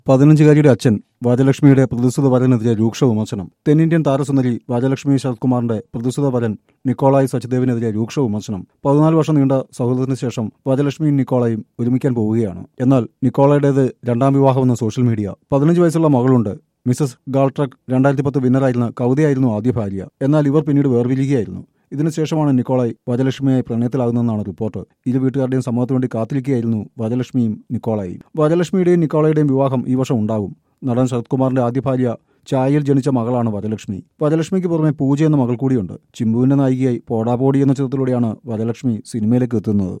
പതിനഞ്ചുകാരിയുടെ അച്ഛൻ വാജലക്ഷ്മിയുടെ പ്രതിസുത വരനെതിരെ രൂക്ഷ വിമർശനം തെന്നിന്ത്യൻ താരസുന്ദരി വാജലക്ഷ്മി ശരത്കുമാറിന്റെ പ്രതിസുത വരൻ നിക്കോളായി സച്ദേവിനെതിരെ രൂക്ഷ വിമർശനം പതിനാല് വർഷം നീണ്ട സൗഹൃദത്തിന് ശേഷം വാജലക്ഷ്മിയും നിക്കോളയും ഒരുമിക്കാൻ പോവുകയാണ് എന്നാൽ നിക്കോളയുടേത് രണ്ടാം വിവാഹമെന്ന് സോഷ്യൽ മീഡിയ പതിനഞ്ച് വയസ്സുള്ള മകളുണ്ട് മിസസ് ഗാൾട്രക് രണ്ടായിരത്തി പത്ത് വിന്നറായിരുന്ന കവിതയായിരുന്നു ആദ്യ ഭാര്യ എന്നാൽ ഇവർ പിന്നീട് വേർപിരിക്കുകയായിരുന്നു ഇതിനുശേഷമാണ് നിക്കോളായി വജലക്ഷ്മിയായി പ്രണയത്തിലാകുന്നതെന്നാണ് റിപ്പോർട്ട് ഇരു വീട്ടുകാരുടെയും സമ്മതത്തിനു വേണ്ടി കാത്തിരിക്കുകയായിരുന്നു വജലക്ഷ്മിയും നിക്കോളായും വജലക്ഷ്മിയുടെയും നിക്കോളയുടെയും വിവാഹം ഈ വർഷം ഉണ്ടാകും നടൻ ശരത്കുമാറിന്റെ ആദ്യ ഭാര്യ ചായയിൽ ജനിച്ച മകളാണ് വജലക്ഷ്മി വജലക്ഷ്മിക്ക് പുറമെ പൂജ എന്ന മകൾ കൂടിയുണ്ട് ചിമ്പുവിന്റെ നായികയായി പോടാപോടി എന്ന ചിത്രത്തിലൂടെയാണ് വജലക്ഷ്മി സിനിമയിലേക്ക് എത്തുന്നത്